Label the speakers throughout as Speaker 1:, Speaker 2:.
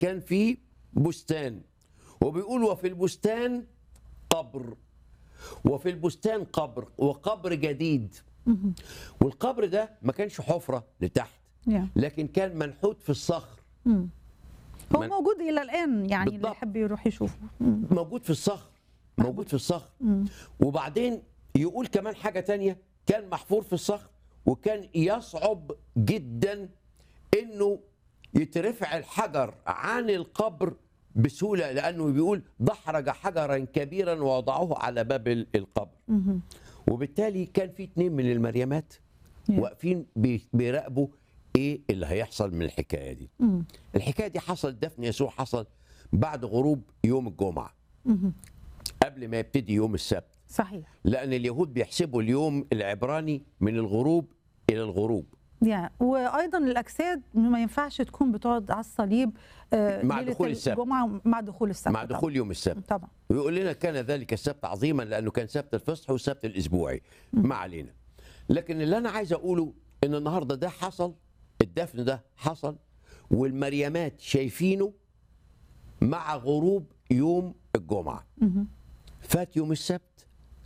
Speaker 1: كان في بستان وبيقول وفي البستان قبر وفي البستان قبر وقبر جديد والقبر ده ما كانش حفرة لتحت
Speaker 2: يا.
Speaker 1: لكن كان منحوت في الصخر
Speaker 2: هو
Speaker 1: من-
Speaker 2: موجود الى الان يعني اللي
Speaker 1: بالضبط.
Speaker 2: يحب يروح يشوفه مم.
Speaker 1: موجود في الصخر موجود في الصخر وبعدين يقول كمان حاجة تانية كان محفور في الصخر وكان يصعب جدا انه يترفع الحجر عن القبر بسهولة لأنه بيقول دحرج حجرا كبيرا ووضعوه على باب ال- القبر وبالتالي كان في اتنين من المريمات
Speaker 2: Yeah.
Speaker 1: واقفين بي- بيراقبوا ايه اللي هيحصل من الحكايه دي الحكايه دي حصل دفن يسوع حصل بعد غروب يوم الجمعه قبل ما يبتدي يوم السبت
Speaker 2: صحيح
Speaker 1: لان اليهود بيحسبوا اليوم العبراني من الغروب الى الغروب
Speaker 2: يا وايضا الاجساد ما ينفعش تكون بتقعد على الصليب آه،
Speaker 1: مع
Speaker 2: ليلة
Speaker 1: دخول السبت.
Speaker 2: الجمعه مع دخول السبت
Speaker 1: مع دخول يوم السبت
Speaker 2: طبعا, طبعا.
Speaker 1: ويقول لنا كان ذلك السبت عظيما لانه كان سبت الفصح والسبت الاسبوعي ما علينا لكن اللي انا عايز اقوله ان النهارده ده حصل الدفن ده حصل والمريمات شايفينه مع غروب يوم الجمعه فات يوم السبت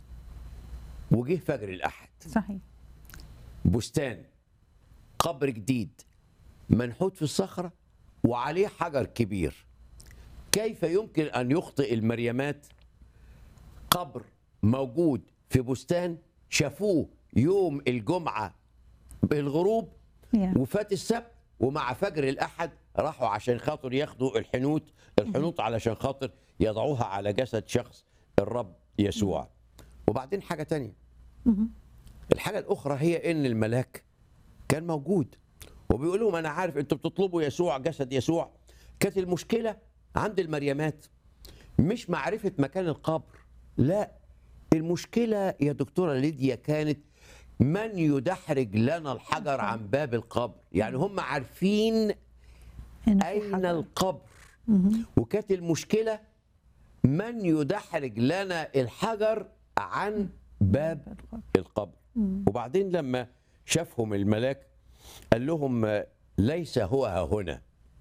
Speaker 1: وجه فجر الاحد
Speaker 2: صحيح
Speaker 1: بستان قبر جديد منحوت في الصخرة وعليه حجر كبير كيف يمكن أن يخطئ المريمات قبر موجود في بستان شافوه يوم الجمعة بالغروب
Speaker 2: يا.
Speaker 1: وفات السبت ومع فجر الأحد راحوا عشان خاطر ياخدوا الحنوت الحنوت علشان خاطر يضعوها على جسد شخص الرب يسوع وبعدين حاجة تانية الحاجة الأخرى هي إن الملاك كان موجود وبيقول لهم أنا عارف أنتوا بتطلبوا يسوع جسد يسوع كانت المشكلة عند المريمات مش معرفة مكان القبر لا المشكلة يا دكتورة ليديا كانت من يدحرج لنا الحجر عن باب القبر يعني هم عارفين
Speaker 2: إن في
Speaker 1: أين
Speaker 2: حجر.
Speaker 1: القبر وكانت المشكلة من يدحرج لنا الحجر عن باب القبر وبعدين لما شافهم الملاك قال لهم آه، ليس هو ها هنا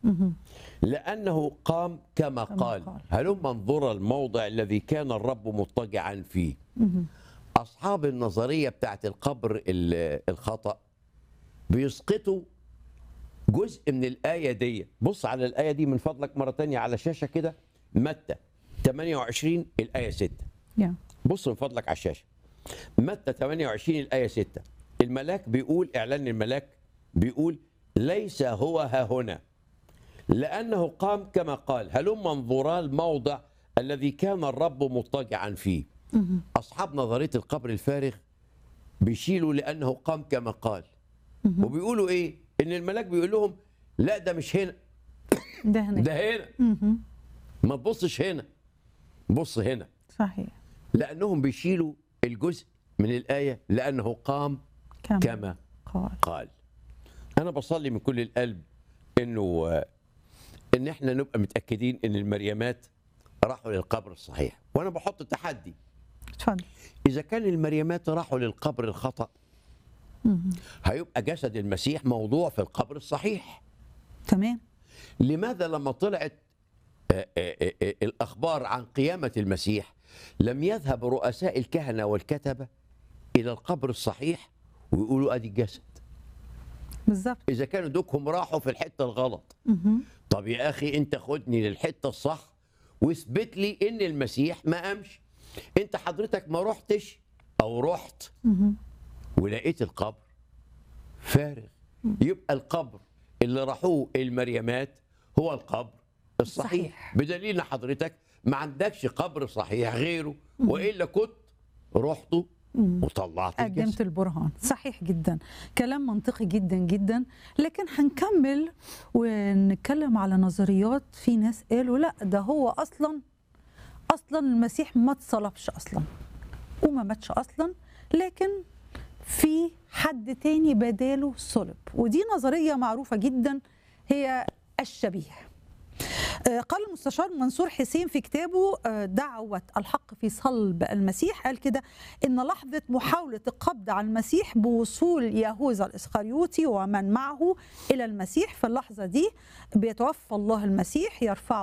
Speaker 1: لأنه قام كما قال
Speaker 2: قال.
Speaker 1: هلم انظر الموضع الذي كان الرب مضطجعا فيه أصحاب النظرية بتاعت القبر ال- الخطأ بيسقطوا جزء من الآية دي بص على الآية دي من فضلك مرة تانية على شاشة كده متى 28 الآية 6
Speaker 2: يا.
Speaker 1: بص من فضلك على الشاشة متى 28 الآية 6 الملاك بيقول إعلان الملاك بيقول ليس هو ها هنا لأنه قام كما قال هلم انظرا الموضع الذي كان الرب مضطجعا فيه أصحاب نظرية القبر الفارغ بيشيلوا لأنه قام كما قال وبيقولوا إيه إن الملاك بيقول لهم لا ده مش هنا
Speaker 2: ده هنا
Speaker 1: ده هنا ما تبصش هنا بص هنا
Speaker 2: صحيح
Speaker 1: لأنهم بيشيلوا الجزء من الآية لأنه قام
Speaker 2: كما,
Speaker 1: كما
Speaker 2: قال
Speaker 1: قال أنا بصلي من كل القلب إنه آه، إن إحنا نبقى متأكدين إن المريمات راحوا للقبر الصحيح وأنا بحط تحدي
Speaker 2: اتفضل
Speaker 1: إذا كان المريمات راحوا للقبر الخطأ هيبقى جسد المسيح موضوع في القبر الصحيح
Speaker 2: تمام
Speaker 1: لماذا لما طلعت آه، آه، آه، آه، الأخبار عن قيامة المسيح لم يذهب رؤساء الكهنة والكتبة إلى القبر الصحيح ويقولوا أدي الجسد
Speaker 2: بالظبط
Speaker 1: إذا كانوا دوكهم راحوا في الحتة الغلط طب يا أخي أنت خدني للحتة الصح واثبت لي إن المسيح ما قامش أنت حضرتك ما رحتش أو رحت ولقيت القبر فارغ يبقى القبر اللي راحوه المريمات هو القبر الصحيح
Speaker 2: صحيح.
Speaker 1: بدليل ان حضرتك ما عندكش قبر صحيح غيره والا كنت رحتوا وطلعت
Speaker 2: قدمت
Speaker 1: الجسد
Speaker 2: البرهان صحيح جدا كلام منطقي جدا جدا لكن هنكمل ونتكلم على نظريات في ناس قالوا لا ده هو اصلا اصلا المسيح ما اتصلبش اصلا وما ماتش اصلا لكن في حد تاني بداله صلب ودي نظريه معروفه جدا هي الشبيه آه، قال المستشار منصور حسين في كتابه آه، دعوة الحق في صلب المسيح قال كده إن لحظة محاولة القبض على المسيح بوصول يهوذا الإسخريوطي ومن معه إلى المسيح في اللحظة دي بيتوفى الله المسيح يرفعه